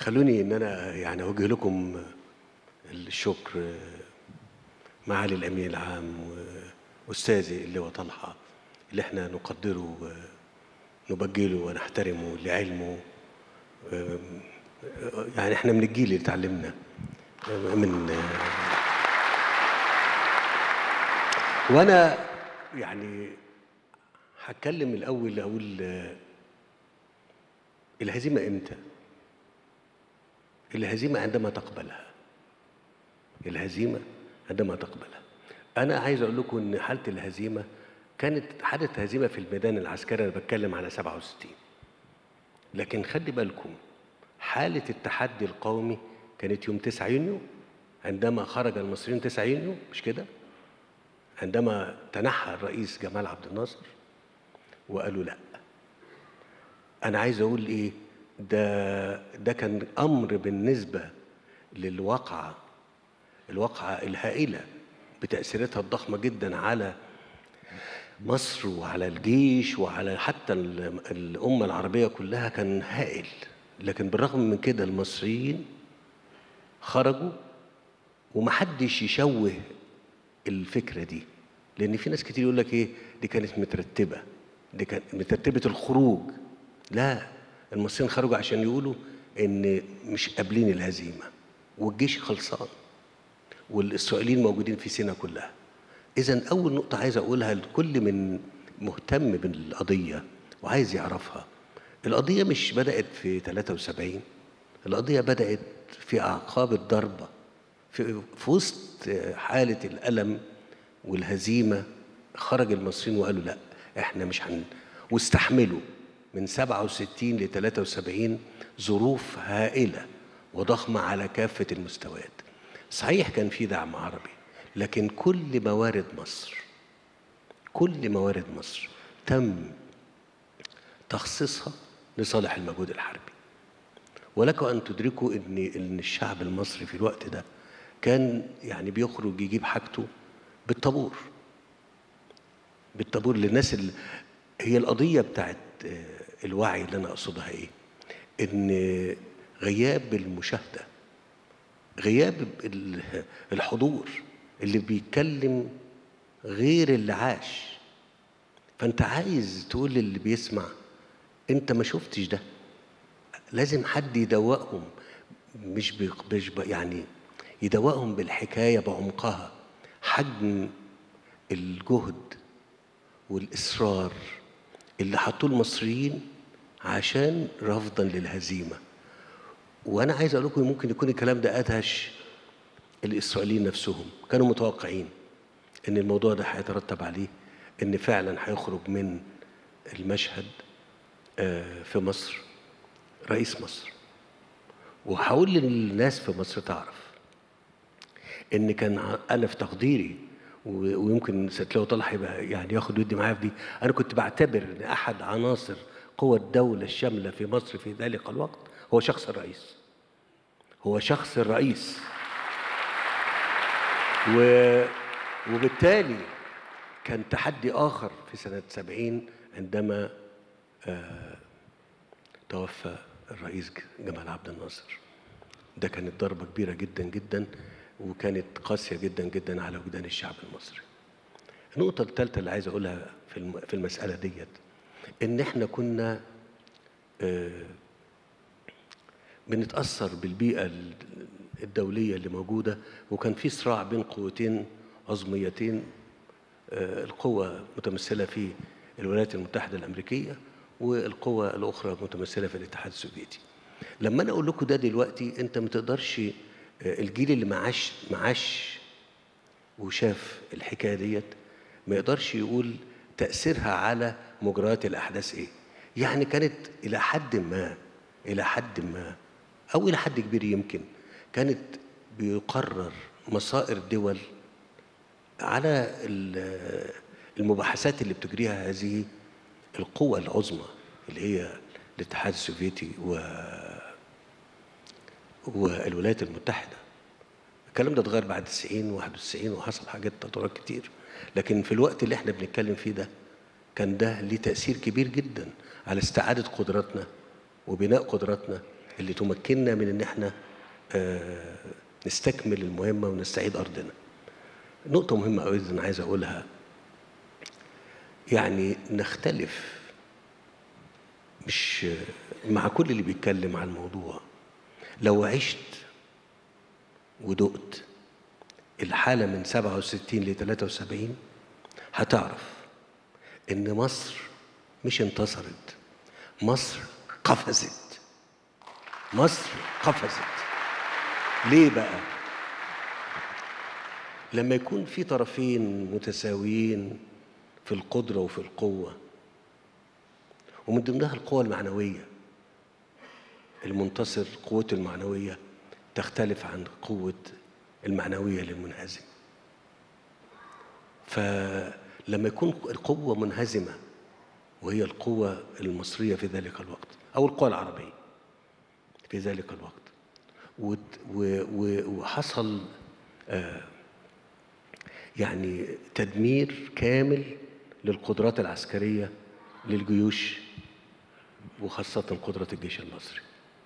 خلوني ان انا يعني اوجه لكم الشكر معالي الامين العام واستاذي اللواء طلحه اللي احنا نقدره ونبجله ونحترمه لعلمه يعني احنا من الجيل اللي اتعلمنا من وانا يعني هتكلم الاول اقول الهزيمه امتى الهزيمه عندما تقبلها الهزيمه عندما تقبلها انا عايز اقول لكم ان حاله الهزيمه كانت حاله هزيمه في الميدان العسكري انا بتكلم على 67 لكن خلي بالكم حاله التحدي القومي كانت يوم 9 يونيو عندما خرج المصريون 9 يونيو مش كده عندما تنحى الرئيس جمال عبد الناصر وقالوا لا انا عايز اقول ايه ده ده كان امر بالنسبه للواقعه الواقعه الهائله بتاثيراتها الضخمه جدا على مصر وعلى الجيش وعلى حتى الامه العربيه كلها كان هائل لكن بالرغم من كده المصريين خرجوا ومحدش يشوه الفكره دي لان في ناس كتير يقول لك ايه دي كانت مترتبه دي كانت مترتبه الخروج لا المصريين خرجوا عشان يقولوا ان مش قابلين الهزيمه والجيش خلصان والاسرائيليين موجودين في سينا كلها اذا اول نقطه عايز اقولها لكل من مهتم بالقضيه وعايز يعرفها القضيه مش بدات في 73 القضيه بدات في اعقاب الضربه في, في وسط حاله الالم والهزيمه خرج المصريين وقالوا لا احنا مش هن واستحملوا من 67 ل 73 ظروف هائله وضخمه على كافه المستويات صحيح كان في دعم عربي لكن كل موارد مصر كل موارد مصر تم تخصيصها لصالح المجهود الحربي ولكم ان تدركوا ان ان الشعب المصري في الوقت ده كان يعني بيخرج يجيب حاجته بالطابور بالطابور للناس اللي هي القضيه بتاعت الوعي اللي انا اقصدها ايه ان غياب المشاهده غياب الحضور اللي بيتكلم غير اللي عاش فانت عايز تقول للي بيسمع انت ما شفتش ده لازم حد يدوقهم مش مش يعني يدوقهم بالحكايه بعمقها حجم الجهد والاصرار اللي حطوه المصريين عشان رفضا للهزيمه وانا عايز اقول لكم ممكن يكون الكلام ده ادهش الاسرائيليين نفسهم كانوا متوقعين ان الموضوع ده هيترتب عليه ان فعلا هيخرج من المشهد في مصر رئيس مصر وهقول للناس في مصر تعرف ان كان انا في تقديري ويمكن ستلاقوا طلع يبقى يعني ياخد ودي معايا في دي انا كنت بعتبر ان احد عناصر قوى الدوله الشامله في مصر في ذلك الوقت هو شخص الرئيس هو شخص الرئيس و... وبالتالي كان تحدي آخر في سنة سبعين عندما آه توفى الرئيس جمال عبد الناصر ده كانت ضربة كبيرة جدا جدا وكانت قاسية جدا جدا على وجدان الشعب المصري النقطة الثالثة اللي عايز أقولها في في المسألة ديت إن إحنا كنا آه بنتأثر بالبيئة الدولية اللي موجودة وكان في صراع بين قوتين عظميتين القوة متمثلة في الولايات المتحدة الأمريكية والقوة الأخرى متمثلة في الاتحاد السوفيتي لما أنا أقول لكم ده دلوقتي أنت ما تقدرش الجيل اللي معاش معاش وشاف الحكاية ديت ما يقدرش يقول تأثيرها على مجريات الأحداث إيه يعني كانت إلى حد ما إلى حد ما أو إلى حد كبير يمكن كانت بيقرر مصائر دول على المباحثات اللي بتجريها هذه القوى العظمى اللي هي الاتحاد السوفيتي و والولايات المتحدة الكلام ده اتغير بعد 90 91 وحصل حاجات تطورات كتير لكن في الوقت اللي احنا بنتكلم فيه ده كان ده ليه تأثير كبير جدا على استعادة قدراتنا وبناء قدراتنا اللي تمكننا من ان احنا آه، نستكمل المهمه ونستعيد ارضنا نقطه مهمه قوي انا عايز اقولها يعني نختلف مش مع كل اللي بيتكلم عن الموضوع لو عشت ودقت الحالة من 67 ل 73 هتعرف إن مصر مش انتصرت مصر قفزت مصر قفزت ليه بقى؟ لما يكون في طرفين متساويين في القدرة وفي القوة ومن ضمنها القوة المعنوية المنتصر قوته المعنوية تختلف عن قوة المعنوية للمنهزم فلما يكون القوة منهزمة وهي القوة المصرية في ذلك الوقت أو القوة العربية في ذلك الوقت وت- و- و- وحصل آه، يعني تدمير كامل للقدرات العسكرية للجيوش وخاصة قدرة الجيش المصري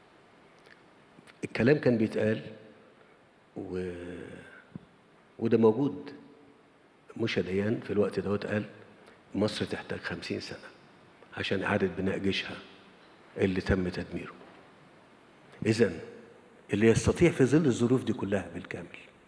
الكلام كان بيتقال و... وده موجود مشا ديان في الوقت دوت قال مصر تحتاج خمسين سنة عشان إعادة بناء جيشها اللي تم تدميره إذا اللي يستطيع في ظل الظروف دي كلها بالكامل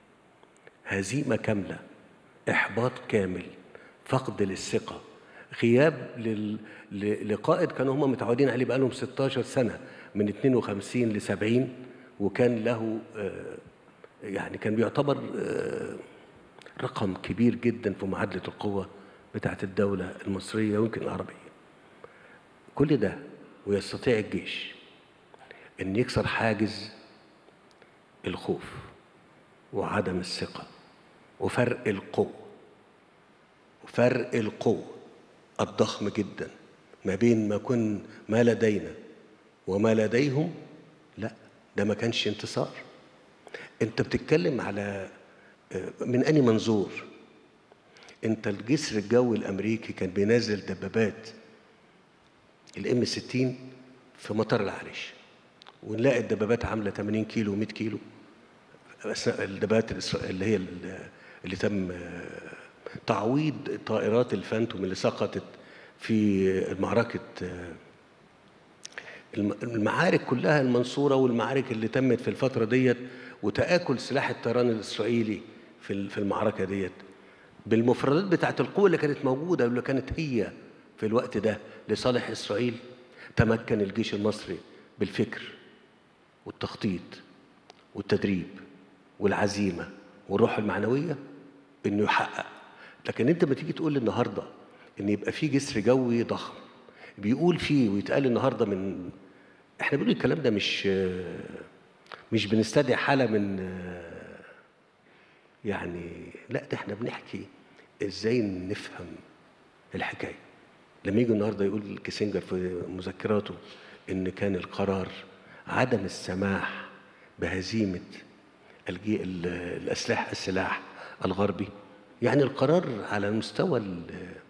هزيمة كاملة إحباط كامل فقد للثقة غياب لل... ل... لقائد كانوا هم متعودين عليه بقالهم 16 سنة من 52 ل 70 وكان له آه، يعني كان بيعتبر آه، رقم كبير جدا في معادلة القوة بتاعت الدولة المصرية ويمكن العربية كل ده ويستطيع الجيش ان يكسر حاجز الخوف وعدم الثقة وفرق القوة وفرق القوة الضخم جدا ما بين ما كن ما لدينا وما لديهم لا ده ما كانش انتصار انت بتتكلم على آه، من أي منظور انت الجسر الجوي الامريكي كان بينزل دبابات الام 60 في مطار العريش ونلاقي الدبابات عامله 80 كيلو و100 كيلو اثناء الدبابات الإسرا- اللي هي ال- اللي تم آه، تعويض طائرات الفانتوم اللي سقطت في معركه آه، الم- المعارك كلها المنصوره والمعارك اللي تمت في الفتره ديت وتاكل سلاح الطيران الاسرائيلي في ال- في المعركه ديت بالمفردات بتاعت القوه اللي كانت موجوده واللي كانت هي في الوقت ده لصالح اسرائيل تمكن الجيش المصري بالفكر والتخطيط والتدريب والعزيمه والروح المعنويه انه يحقق لكن انت ما تيجي تقول النهارده ان يبقى في جسر جوي ضخم بيقول فيه ويتقال النهارده من احنا بنقول الكلام ده مش مش بنستدعي حاله من يعني لا ده احنا بنحكي ازاي نفهم الحكايه لما يجي النهارده يقول كيسنجر في مذكراته ان كان القرار عدم السماح بهزيمه الجي ال- الاسلحه السلاح الغربي يعني القرار على مستوى ال-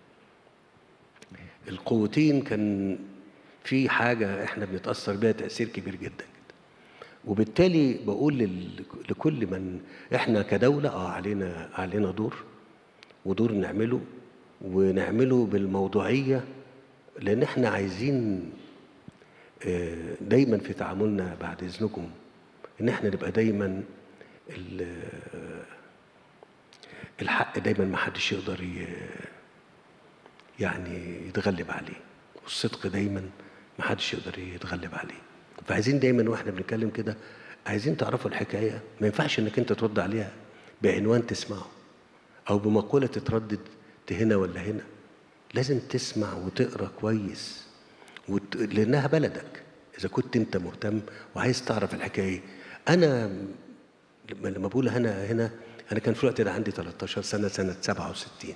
القوتين كان في حاجه احنا بنتاثر بيها تاثير كبير جدا جدا وبالتالي بقول لل- لكل من احنا كدوله اه علينا علينا دور ودور نعمله ونعمله بالموضوعيه لان احنا عايزين آه، دايما في تعاملنا بعد اذنكم ان احنا نبقى دايما ال- الحق دايما ما حدش يقدر ي- يعني يتغلب عليه والصدق دايما ما حدش يقدر يتغلب عليه فعايزين دايما واحنا بنتكلم كده عايزين تعرفوا الحكايه ما ينفعش انك انت ترد عليها بعنوان تسمعه او بمقوله تتردد هنا ولا هنا لازم تسمع وتقرا كويس وت... لانها بلدك اذا كنت انت مهتم وعايز تعرف الحكايه انا لما لما بقول هنا هنا انا كان في الوقت ده عندي 13 سنه سنه 67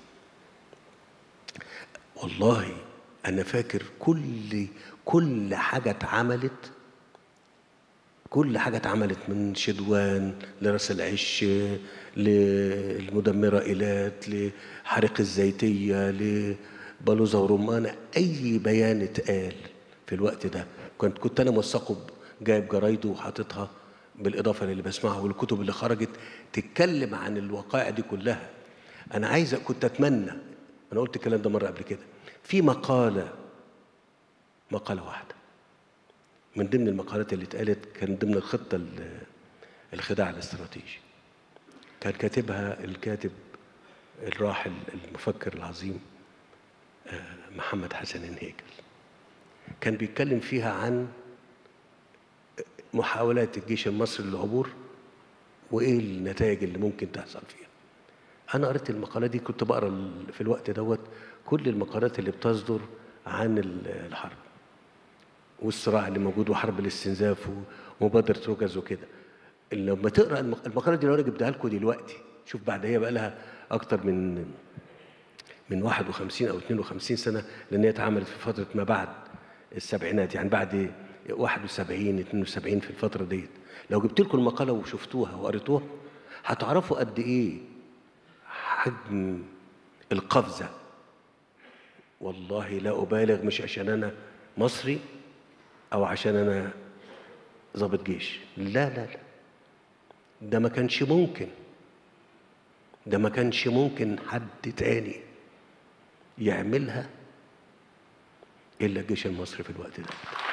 والله انا فاكر كل كل حاجه اتعملت كل حاجه اتعملت من شدوان لراس العش للمدمره ايلات لحريق الزيتيه لبلوزه ورمانه اي بيان اتقال في الوقت ده كنت كنت انا موثقه جايب جرايده وحاططها بالاضافه للي بسمعه والكتب اللي خرجت تتكلم عن الوقائع دي كلها انا عايز كنت اتمنى انا قلت الكلام ده مره قبل كده في مقاله مقاله واحده من ضمن المقالات اللي اتقالت كان ضمن الخطه ال- الخداع الاستراتيجي كان كاتبها الكاتب الراحل المفكر العظيم آه، محمد حسن هيكل كان بيتكلم فيها عن محاولات الجيش المصري للعبور وايه النتائج اللي ممكن تحصل فيها انا قريت المقاله دي كنت بقرا ال- في الوقت دوت كل المقالات اللي بتصدر عن ال- الحرب والصراع اللي موجود وحرب الاستنزاف ومبادره روجز وكده لما تقرا المق- المقاله دي لو انا جبتها لكم دلوقتي شوف بعد هي بقى لها اكتر من من 51 او 52 سنه لان هي اتعملت في فتره ما بعد السبعينات يعني بعد 71 72 في الفتره ديت لو جبت لكم المقاله وشفتوها وقريتوها هتعرفوا قد ايه حجم القفزه والله لا ابالغ مش عشان انا مصري او عشان انا ضابط جيش لا لا لا ده ما كانش ممكن ده ما كانش ممكن حد تاني يعملها الا الجيش المصري في الوقت ده